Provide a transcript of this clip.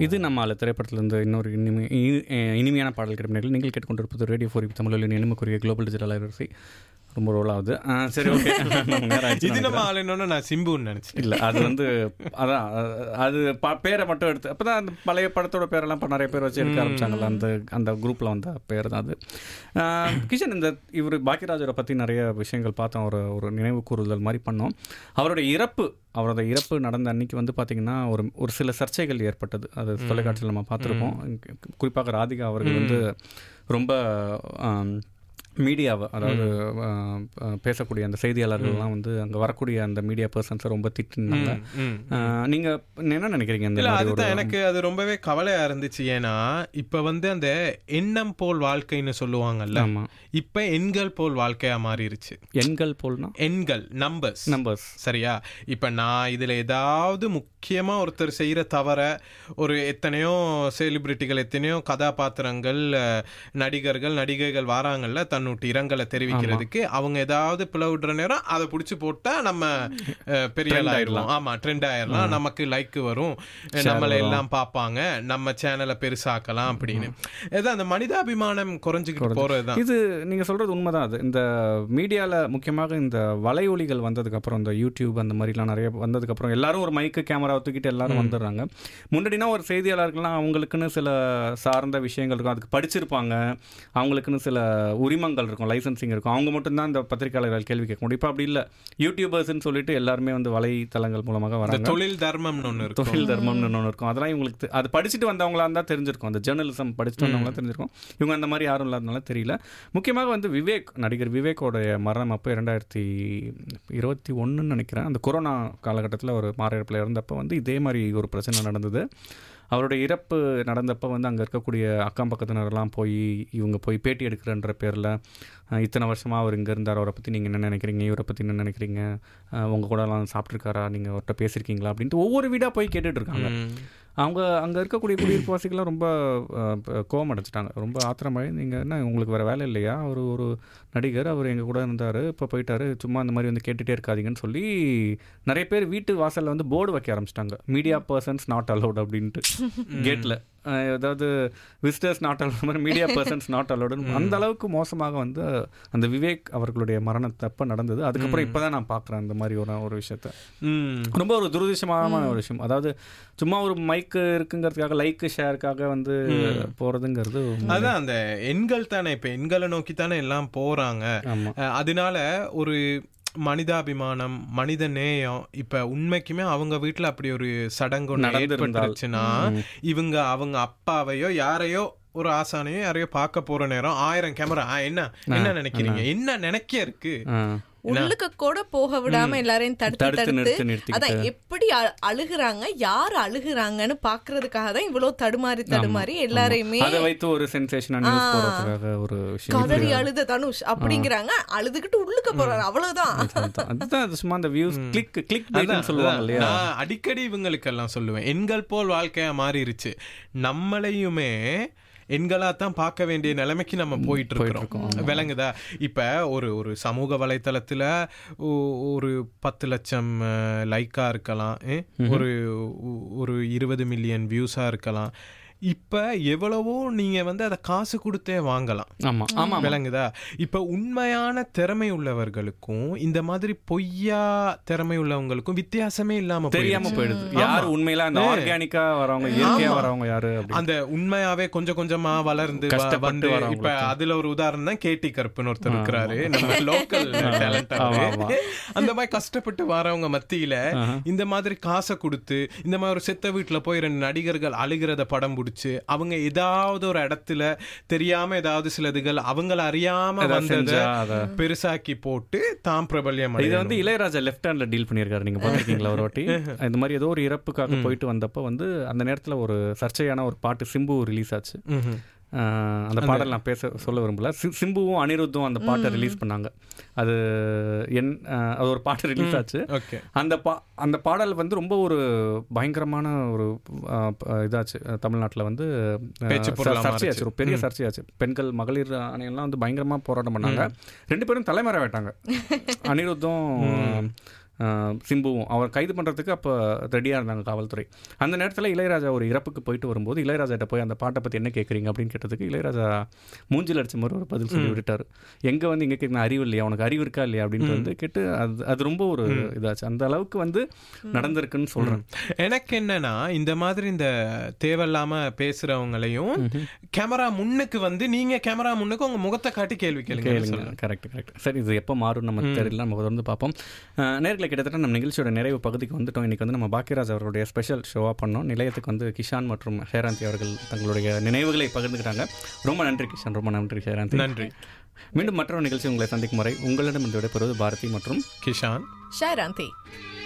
இது நம்ம ஆளு திரைப்படத்திலிருந்து இன்னொரு இனிமை இனி- அஹ் இனிமையான பாடல் கிடைப்பினர்கள் நீங்கள் கேட்டுக்கொண்டிருப்பது ரேடியோ ஃபோர் தமிழில் இனிமைக்குரிய குளோபல் டிஜிட்டல் அலைவரிசை ரொம்ப ரோல் ஆகுது ஆ, சரி ஓகே நம்ம நேரம் ஆயிடுச்சு இது நம்ம நினைக்கிறேன். ஆளுன்னு நான் சிம்புன்னு நினைச்சேன் இல்ல அது வந்து அதான் அஹ், அது ப- பேரை மட்டும் எடுத்து அப்பதான் அந்த பழைய படத்தோட பேரெல்லாம் இப்போ நிறைய பேர் வச்சு எடுக்க ஆரம்பிச்சாங்கல்ல அந்த அந்த குரூப்ல வந்த பேர் தான் அது ஆஹ், கிஷன் இந்த இவர் பாக்கியராஜரை பத்தி நிறைய விஷயங்கள் பார்த்தோம் ஒரு ஒரு நினைவு கூறுதல் மாதிரி பண்ணோம் அவருடைய இறப்பு அவரோட இறப்பு நடந்த அன்னைக்கு வந்து பாத்தீங்கன்னா ஒரு ஒரு சில சர்ச்சைகள் ஏற்பட்டது அது தொலைக்காட்சியில் நம்ம பார்த்துருப்போம் குறிப்பாக ராதிகா அவர்கள் வந்து ரொம்ப ஆம், மீடியாவை அதாவது ஆஹ், ஆஹ், பேசக்கூடிய அந்த செய்தியாளர்கள்லாம் வந்து அங்கே வரக்கூடிய அந்த மீடியா பர்சன்ஸை ரொம்ப திட்டினாங்க ம். ஆஹ், நீங்க என்ன நினைக்கிறீங்க இந்த இல்ல மாதிரி ஒரு அதுதான் எனக்கு அது ரொம்பவே கவலையா இருந்துச்சு ஏன்னா இப்ப வந்து அந்த எண்ணம் போல் வாழ்க்கைன்னு சொல்லுவாங்கல்ல ஆமா இப்ப எண்கள் போல் வாழ்க்கையா மாறிடுச்சு எண்கள் போல்னா எண்கள் நம்பர்ஸ் நம்பர்ஸ் சரியா இப்ப நான் இதுல ஏதாவது முக்கியமா ஒருத்தர் செய்யற தவற ஒரு எத்தனையோ செலிபிரிட்டிகள் எத்தனையோ கதாபாத்திரங்கள் அஹ், நடிகர்கள் நடிகைகள் வராங்கல்ல தன்னுட்டு இரங்கலை தெரிவிக்கிறதுக்கு அவங்க ஏதாவது பிளவுடுற நேரம் அதை புடிச்சு போட்டா நம்ம அஹ், பெரிய ஆள் ஆயிடலாம் ஆமா ட்ரெண்ட் ஆயிடலாம் நமக்கு லைக் வரும் நம்மளை எல்லாம் பார்ப்பாங்க நம்ம சேனலை பெருசாக்கலாம் அப்படின்னு ஏதோ அந்த மனிதாபிமானம் குறைஞ்சுக்கிட்டு போறதுதான் இது நீங்க சொல்றது உண்மைதான் அது இந்த மீடியால முக்கியமாக இந்த வலையொலிகள் வந்ததுக்கு அப்புறம் இந்த யூடியூப் அந்த மாதிரிலாம் நிறைய வந்ததுக்கு அப்புறம் எல்லாரும் ஒரு மைக்கு கேமரா தூக்கிட்டு எல்லாரும் வந்துடுறாங்க முன்னாடினா ஒரு செய்தியாளர்கள்லாம் அவங்களுக்குன்னு சில சார்ந்த விஷயங்கள் இருக்கும் அதுக்கு படிச்சிருப்பாங்க அவங்களுக்குன்னு சில உரிமங்கள் இருக்கும் லைசன்சிங் இருக்கும் அவங்க மட்டும்தான் இந்த பத்திரிகையாளர்கள் கேள்வி கேட்க முடியும் இப்போ அப்படி இல்லை யூடியூபர்ஸ்னு சொல்லிட்டு எல்லாருமே வந்து வலைத்தளங்கள் மூலமாக இந்த வராங்க தொழில் தர்மம்னு ஒண்ணு இருக்கும் தொழில் தர்மம்னு ஒன்று இருக்கும் அதெல்லாம் இவங்களுக்கு தெ- அது படிச்சுட்டு வந்தவங்களா இருந்தால் தெரிஞ்சிருக்கும் அந்த ஜேர்னலிசம் படிச்சுட்டு வந்தவங்களா தெரிஞ்சிருக்கும் இவங்க அந்த மாதிரி யாரும் இல்லாதனால தெரியல முக்கியமாக வந்து விவேக் நடிகர் விவேக்கோடைய மரணம் அப்போ இரண்டாயிரத்தி இருபத்தி ஒன்றுன்னு நினைக்கிறேன் அந்த கொரோனா காலகட்டத்தில் ஒரு மாரடைப்பில் இறந்தப்போ வந்து இதே மாதிரி ஒரு பிரச்சனை நடந்தது அவருடைய இறப்பு நடந்தப்போ வந்து அங்கே இருக்கக்கூடிய அக்கம் பக்கத்தினரெல்லாம் போய் இவங்க போய் பேட்டி எடுக்கிறன்ற பேரில் இத்தனை வருஷமாக அவர் இங்கே இருந்தார் அவரை பற்றி நீங்கள் என்ன நினைக்கிறீங்க இவரை பற்றி என்ன நினைக்கிறீங்க அஹ், உங்க கூடலாம் சாப்பிட்ருக்காரா நீங்கள் அவர்கிட்ட பேசியிருக்கீங்களா அப்படின்ட்டு ஒவ்வொரு வீடாக போய் கேட்டுட்டு இருக்காங்க ம். அவங்க அங்கே இருக்கக்கூடிய குடியிருப்புவாசிகள்லாம் ரொம்ப அஹ், ப- கோவம் அடைச்சிட்டாங்க ரொம்ப ஆத்திரமாயி நீங்கள் என்ன உங்களுக்கு வேறு வேலை இல்லையா அவர் ஒரு நடிகர் அவர் எங்கள் கூட இருந்தார் இப்போ போயிட்டாரு சும்மா அந்த மாதிரி வந்து கேட்டுகிட்டே இருக்காதீங்கன்னு சொல்லி நிறைய பேர் வீட்டு வாசலில் வந்து போர்டு வைக்க ஆரம்பிச்சிட்டாங்க மீடியா பர்சன்ஸ் நாட் அலௌட் அப்படின்ட்டு கேட்டில் அதாவது விசிட்டர்ஸ் நாட் அலௌட் மாதிரி மீடியா பர்சன்ஸ் நாட் அலௌடுன்னு அந்த அளவுக்கு மோசமாக வந்து அந்த விவேக் அவர்களுடைய மரணத்தப்ப நடந்தது அதுக்கப்புறம் இப்போ தான் நான் பார்க்குறேன் அந்த மாதிரி ஒரு ஒரு விஷயத்த ம். ரொம்ப ஒரு துரதிருஷ்டமான ஒரு விஷயம் அதாவது சும்மா ஒரு மைக்கு இருக்குங்கிறதுக்காக லைக் ஷேருக்காக வந்து போறதுங்கிறது உண்மை. அதான் அந்த எண்கள் தானே இப்ப எண்களை நோக்கி தானே எல்லாம் போறாங்க ஆமா அஹ் அதனால ஒரு மனிதாபிமானம் மனித நேயம் இப்ப உண்மைக்குமே அவங்க வீட்டுல அப்படி ஒரு சடங்கு ஒண்ணு நடந்திருந்தால். ஏற்பட்டுருச்சுன்னா இவங்க அவங்க அப்பாவையோ யாரையோ ஒரு ஆசானையோ யாரையோ பார்க்க போற நேரம் ஆயிரம் கேமரா என்ன என்ன நினைக்கிறீங்க என்ன நினைக்க இருக்கு ஆ. உள்ளுக்கு கூட போக விடாம எல்லாரையும் தடுத்து தடுத்து தடுத்து நிறுத்தி நிறுத்திக்கிட்டு. அதான் எப்படி அ- அழுகுறாங்க யார் அழுகுறாங்கன்னு பாக்குறதுக்காக தான் இவ்வளவு தடுமாறி தடுமாறி எல்லாரையுமே அதை வைத்து ஒரு சென்சேஷனா நியூஸ் போடுறதுக்காக ஒரு விஷயம் கதறி அழுத தனுஷ் அப்படிங்கிறாங்க அழுதுகிட்டு உள்ளுக்க போறாரு அவ்வளவுதான் அதுதான். அதுதான் அது சும்மா அந்த வியூஸ் கிளிக் கிளிக் அதான், சொல்லுவாங்க அதான். இல்லையா நான் அடிக்கடி இவங்களுக்கு எல்லாம் சொல்லுவேன் எண்கள் போல் வாழ்க்கையா மாறிடுச்சு நம்மளையுமே எண்களா தான் பார்க்க வேண்டிய நிலைமைக்கு நம்ம போயிட்டு இருக்கிறோம் விளங்குதா இப்ப ஒரு ஒரு சமூக வலைத்தளத்துல ஒ- ஒரு பத்து லட்சம் லைக்கா இருக்கலாம் ஏ? ஒரு ஒரு இருபது மில்லியன் வியூஸா இருக்கலாம் இப்ப எவ்வளவோ நீங்க வந்து அதை காசு கொடுத்தே வாங்கலாம் ஆமா ஆமா விளங்குதா இப்ப உண்மையான திறமை உள்ளவர்களுக்கும் இந்த மாதிரி பொய்யா திறமை உள்ளவங்களுக்கும் வித்தியாசமே இல்லாம தெரியாம போயிடுச்சு. போயிடுது யார் உண்மையில அந்த ஆர்கானிக்கா வரவங்க இயற்கையா வரவங்க யாரு அப்படி அந்த உண்மையாவே கொஞ்சம் கொஞ்சமா வளர்ந்து வ- கஷ்டப்பட்டு வந்து வரவங்களுக்கு. இப்ப அதுல ஒரு உதாரணம் தான் கேடி கருப்புன்னு ஒருத்தர் இருக்கிறாரு நம்ம லோக்கல் டேலண்ட் ஆமா, ஆமா. அந்த மாதிரி கஷ்டப்பட்டு வரவங்க மத்தியில இந்த மாதிரி காசை கொடுத்து இந்த மாதிரி ஒரு செத்த வீட்டுல போய் ரெண்டு நடிகர்கள் அழுகிறத படம் பிடிச்சு அவங்க ஏதாவது ஒரு இடத்துல தெரியாம ஏதாவது சிலதுகள் அவங்கள அறியாம ஏதாவது வந்ததை செஞ்சா அத பெருசாக்கி போட்டு தாம் பிரபல்யம் இது அடையணும். வந்து இளையராஜா லெஃப்ட் ஹேண்ட்ல டீல் பண்ணியிருக்காரு நீங்க பாத்திருக்கீங்களா ஒரு வாட்டி இந்த மாதிரி ஏதோ ஒரு இறப்புக்காக போயிட்டு வந்தப்ப வந்து அந்த நேரத்துல ஒரு சர்ச்சையான ஒரு பாட்டு சிம்பு ரிலீஸ் ஆச்சு ம்ஹும். ஆஹ் அந்த பாடல் நான் பேச சொல்ல விரும்பல சி- சிம்புவும் அனிருத்தும் அந்த பாட்டை ரிலீஸ் பண்ணாங்க அது என் ஆஹ் அது ஒரு பாட்டு ரிலீஸ் ஆச்சு ஓகே அந்த பா அந்த பாடல் வந்து ரொம்ப ஒரு பயங்கரமான ஒரு ஆஹ், ப- இதாச்சு தமிழ்நாட்டில் வந்து ஆஹ், பேச்சு பொருளா ச- சர்ச்சையாச்சு ஒரு பெரிய சர்ச்சையாச்சு பெண்கள் மகளிர் ஆணையெல்லாம் வந்து பயங்கரமா போராட்டம் பண்ணாங்க ரெண்டு பேரும் தலைமறைவாயிட்டாங்க அனிருத்தும் ஆஹ், சிம்புவும் அவர் கைது பண்ணுறதுக்கு அப்போ ரெடியாக இருந்தாங்க காவல்துறை அந்த நேரத்தில் இளையராஜா ஒரு இறப்புக்கு போயிட்டு வரும்போது இளையராஜாட்ட போய் அந்த பாட்டை பற்றி என்ன கேட்குறீங்க அப்படின்னு கேட்டதுக்கு இளையராஜா மூஞ்சில் அடிச்ச மாதிரி ஒரு பதில் சொல்லி விட்டுட்டாரு எங்கே வந்து இங்கே கேட்க அறிவு இல்லையா உனக்கு அறிவு இருக்கா இல்லையா அப்படின்ட்டு வந்து கேட்டு அது அது ரொம்ப ஒரு இதாச்சு அந்த அளவுக்கு வந்து நடந்திருக்குன்னு சொல்கிறேன் எனக்கு என்னன்னா இந்த மாதிரி இந்த தேவையில்லாம பேசுறவங்களையும் கேமரா முன்னுக்கு வந்து நீங்க கேமரா முன்னுக்கு உங்க முகத்தை காட்டி கேள்வி கேளுங்க கேளுங்க கரெக்ட் கரெக்ட் சரி இது எப்போ மாறும் நம்ம தெரியல நம்ம தொடர்ந்து பார்ப்போம் அஹ், நேர்களை கிட்டத்தட்ட நம்ம நிகழ்ச்சியோட நிறைவு பகுதிக்கு வந்துட்டோம் இன்னைக்கு வந்து நம்ம பாக்கியராஜ் அவர்களுடைய ஸ்பெஷல் ஷோவாக பண்ணோம் நிலையத்துக்கு வந்து கிஷான் மற்றும் ஹேராந்தி அவர்கள் தங்களுடைய நினைவுகளை பகிர்ந்துக்கிட்டாங்க ரொம்ப நன்றி கிஷான் ரொம்ப நன்றி ஹேராந்தி நன்றி மீண்டும் மற்றொரு நிகழ்ச்சி உங்களை சந்திக்கும் வரை உங்களிடம் இந்த விடைபெறுவது பாரதி மற்றும் கிஷான் ஷாராந்தி